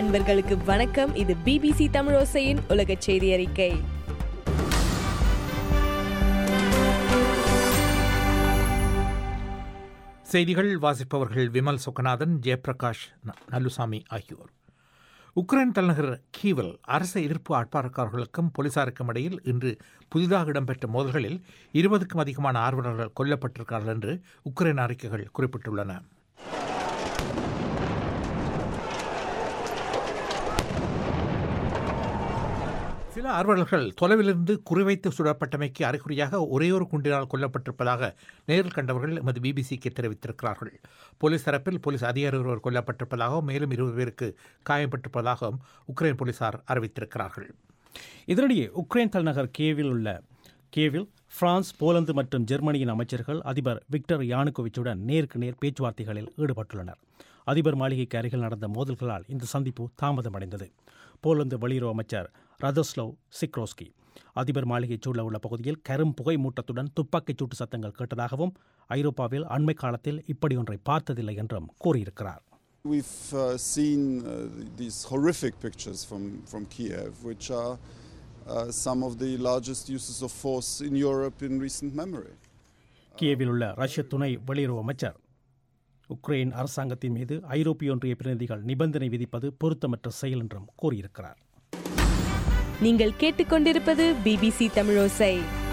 அன்பர்களுக்கு வணக்கம் இது பிபிசி தமிழோசையின் உலக செய்தி அறிக்கை செய்திகள் வாசிப்பவர்கள் விமல் சொக்கநாதன் ஜெயபிரகாஷ் ந- நல்லுசாமி ஆகியோர் உக்ரைன் தலைநகர் கீவில் அரச எதிர்ப்பு ஆட்பாளக்காரர்களுக்கும் போலீசாருக்கும் இடையில் இன்று புதிதாக இடம்பெற்ற மோதல்களில் இருபதுக்கும் அதிகமான ஆர்வலர்கள் கொல்லப்பட்டிருக்கிறார்கள் என்று உக்ரைன் அறிக்கைகள் குறிப்பிட்டுள்ளன சில ஆர்வலர்கள் தொலைவிலிருந்து குறிவைத்து சுடப்பட்டமைக்கு அறிகுறியாக ஒரே ஒரு குண்டினால் கொல்லப்பட்டிருப்பதாக நேரில் கண்டவர்கள் எமது பிபிசிக்கு தெரிவித்திருக்கிறார்கள் போலீஸ் தரப்பில் போலீஸ் அதிகாரி ஒருவர் கொல்லப்பட்டிருப்பதாகவும் மேலும் இருபது பேருக்கு காயப்பட்டிருப்பதாகவும் உக்ரைன் போலீசார் அறிவித்திருக்கிறார்கள் இதனிடையே உக்ரைன் தலைநகர் கேவில் உள்ள கேவில் பிரான்ஸ் போலந்து மற்றும் ஜெர்மனியின் அமைச்சர்கள் அதிபர் விக்டர் யானுகோவிச்சுடன் நேருக்கு நேர் பேச்சுவார்த்தைகளில் ஈடுபட்டுள்ளனர் அதிபர் மாளிகைக்கு அருகில் நடந்த மோதல்களால் இந்த சந்திப்பு தாமதமடைந்தது போலந்து வெளியுறவு அமைச்சர் ரதோஸ்லவ் சிக்ரோஸ்கி அதிபர் மாளிகை சூழ உள்ள பகுதியில் கரும் புகை மூட்டத்துடன் துப்பாக்கிச் சூட்டு சத்தங்கள் கேட்டதாகவும் ஐரோப்பாவில் அண்மை காலத்தில் இப்படி ஒன்றை பார்த்ததில்லை என்றும் கூறியிருக்கிறார் We've uh, seen uh, these horrific pictures from, from Kiev, which are uh, some of the largest uses of force in Europe in recent memory. கியேவில் உள்ள ரஷ்ய துணை வெளியுறவு அமைச்சர் உக்ரைன் அரசாங்கத்தின் மீது ஐரோப்பிய ஒன்றிய பிரதிநிதிகள் நிபந்தனை விதிப்பது பொருத்தமற்ற செயல் என்றும் கூறியிருக்கிறார் நீங்கள் கேட்டுக்கொண்டிருப்பது பிபிசி தமிழோசை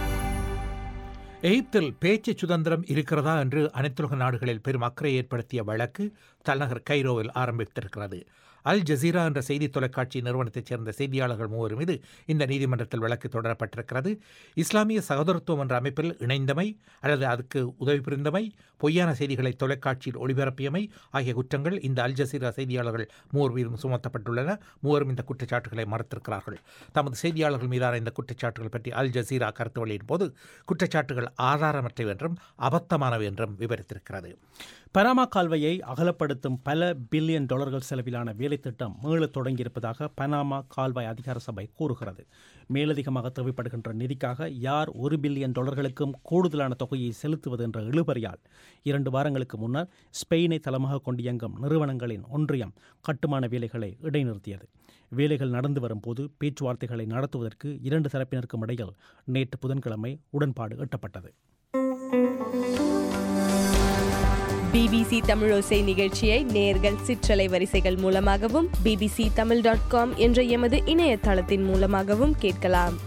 எகிப்தில் பேச்சு சுதந்திரம் இருக்கிறதா என்று அனைத்துலக நாடுகளில் பெரும் அக்கறை ஏற்படுத்திய வழக்கு தலைநகர் கைரோவில் ஆரம்பித்திருக்கிறது அல் ஜசீரா என்ற செய்தி தொலைக்காட்சி நிறுவனத்தைச் சேர்ந்த செய்தியாளர்கள் மூவர் மீது இந்த நீதிமன்றத்தில் வழக்கு தொடரப்பட்டிருக்கிறது இஸ்லாமிய சகோதரத்துவம் என்ற அமைப்பில் இணைந்தமை அல்லது அதுக்கு உதவி புரிந்தமை பொய்யான செய்திகளை தொலைக்காட்சியில் ஒளிபரப்பியமை ஆகிய குற்றங்கள் இந்த அல் ஜசீரா செய்தியாளர்கள் மூவர் மீதும் சுமத்தப்பட்டுள்ளன மூவரும் இந்த குற்றச்சாட்டுகளை மறுத்திருக்கிறார்கள் தமது செய்தியாளர்கள் மீதான இந்த குற்றச்சாட்டுகள் பற்றி அல் ஜசீரா கருத்து வெளியின் போது குற்றச்சாட்டுகள் ஆதாரமற்றவை என்றும் அபத்தமானவை என்றும் விவரித்திருக்கிறது பனாமா கால்வாயை அகலப்படுத்தும் பல பில்லியன் டாலர்கள் செலவிலான வேலை திட்டம் மீள தொடங்கியிருப்பதாக பனாமா கால்வாய் அதிகார சபை கூறுகிறது மேலதிகமாக தேவைப்படுகின்ற நிதிக்காக யார் ஒரு பில்லியன் டாலர்களுக்கும் கூடுதலான தொகையை செலுத்துவது என்ற இழுபறியால் இரண்டு வாரங்களுக்கு முன்னர் ஸ்பெயினை தளமாக கொண்டு இயங்கும் நிறுவனங்களின் ஒன்றியம் கட்டுமான வேலைகளை இடைநிறுத்தியது வேலைகள் நடந்து வரும்போது பேச்சுவார்த்தைகளை நடத்துவதற்கு இரண்டு தரப்பினருக்கும் இடையில் நேற்று புதன்கிழமை உடன்பாடு எட்டப்பட்டது பிபிசி தமிழோசை நிகழ்ச்சியை நேர்கள் சிற்றலை வரிசைகள் மூலமாகவும் பிபிசி தமிழ் டாட் காம் என்ற எமது இணையதளத்தின் மூலமாகவும் கேட்கலாம்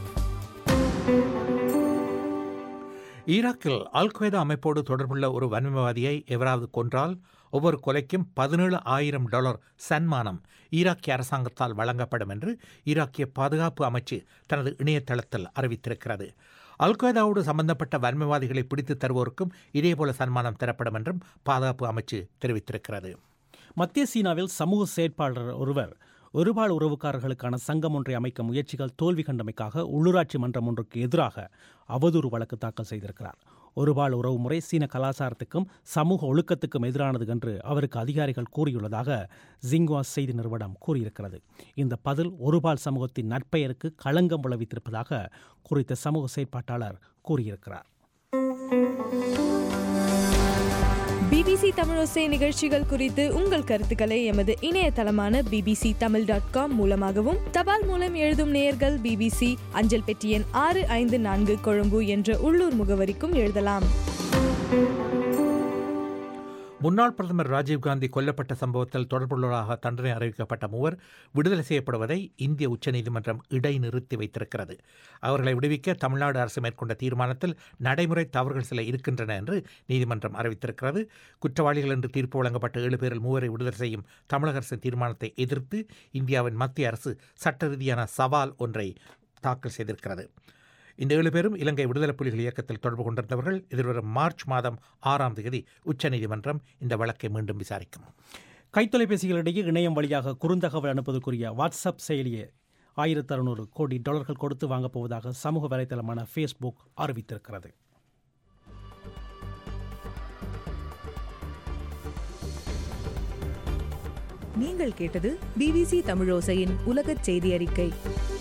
ஈராக்கில் அல் கொய்தா அமைப்போடு தொடர்புள்ள ஒரு வன்மவாதியை எவராவது கொன்றால் ஒவ்வொரு கொலைக்கும் பதினேழு ஆயிரம் டாலர் சன்மானம் ஈராக்கிய அரசாங்கத்தால் வழங்கப்படும் என்று ஈராக்கிய பாதுகாப்பு அமைச்சு தனது இணையதளத்தில் அறிவித்திருக்கிறது அல் கொய்தாவோடு சம்பந்தப்பட்ட வன்மவாதிகளை பிடித்து தருவோருக்கும் இதேபோல சன்மானம் தரப்படும் என்றும் பாதுகாப்பு அமைச்சு தெரிவித்திருக்கிறது மத்திய சீனாவில் சமூக செயற்பாளர் ஒருவர் ஒருபால் உறவுக்காரர்களுக்கான சங்கம் ஒன்றை அமைக்க முயற்சிகள் தோல்வி கண்டமைக்காக உள்ளூராட்சி மன்றம் ஒன்றுக்கு எதிராக அவதூறு வழக்கு தாக்கல் செய்திருக்கிறார் ஒருபால் உறவு முறை சீன கலாச்சாரத்துக்கும் சமூக ஒழுக்கத்துக்கும் எதிரானது என்று அவருக்கு அதிகாரிகள் கூறியுள்ளதாக ஜிங்வா செய்தி நிறுவனம் கூறியிருக்கிறது இந்த பதில் ஒருபால் சமூகத்தின் நற்பெயருக்கு களங்கம் விளைவித்திருப்பதாக குறித்த சமூக செயற்பாட்டாளர் கூறியிருக்கிறார் பிபிசி தமிழோசை நிகழ்ச்சிகள் குறித்து உங்கள் கருத்துக்களை எமது இணையதளமான பிபிசி தமிழ் டாட் காம் மூலமாகவும் தபால் மூலம் எழுதும் நேயர்கள் பிபிசி அஞ்சல் பெட்டி எண் ஆறு ஐந்து நான்கு கொழும்பு என்ற உள்ளூர் முகவரிக்கும் எழுதலாம் முன்னாள் பிரதமர் ராஜீவ்காந்தி கொல்லப்பட்ட சம்பவத்தில் தொடர்புள்ளவராக தண்டனை அறிவிக்கப்பட்ட மூவர் விடுதலை செய்யப்படுவதை இந்திய உச்சநீதிமன்றம் இடைநிறுத்தி வைத்திருக்கிறது அவர்களை விடுவிக்க தமிழ்நாடு அரசு மேற்கொண்ட தீர்மானத்தில் நடைமுறை தவறுகள் சில இருக்கின்றன என்று நீதிமன்றம் அறிவித்திருக்கிறது குற்றவாளிகள் என்று தீர்ப்பு வழங்கப்பட்ட ஏழு பேரில் மூவரை விடுதலை செய்யும் தமிழக அரசின் தீர்மானத்தை எதிர்த்து இந்தியாவின் மத்திய அரசு சட்ட ரீதியான சவால் ஒன்றை தாக்கல் செய்திருக்கிறது இந்த ஏழு பேரும் இலங்கை விடுதலை புலிகள் இயக்கத்தில் தொடர்பு கொண்டிருந்தவர்கள் எதிர்வரும் மார்ச் மாதம் ஆறாம் தேதி உச்சநீதிமன்றம் இந்த வழக்கை மீண்டும் விசாரிக்கும் கைத்தொலைபேசிகளிடையே இணையம் வழியாக குறுந்தகவல் அனுப்புவதற்குரிய வாட்ஸ்அப் செயலியை ஆயிரத்தி அறுநூறு கோடி டாலர்கள் கொடுத்து வாங்கப் போவதாக சமூக வலைதளமான ஃபேஸ்புக் அறிவித்திருக்கிறது நீங்கள் கேட்டது பிபிசி தமிழோசையின் உலகச் செய்தி அறிக்கை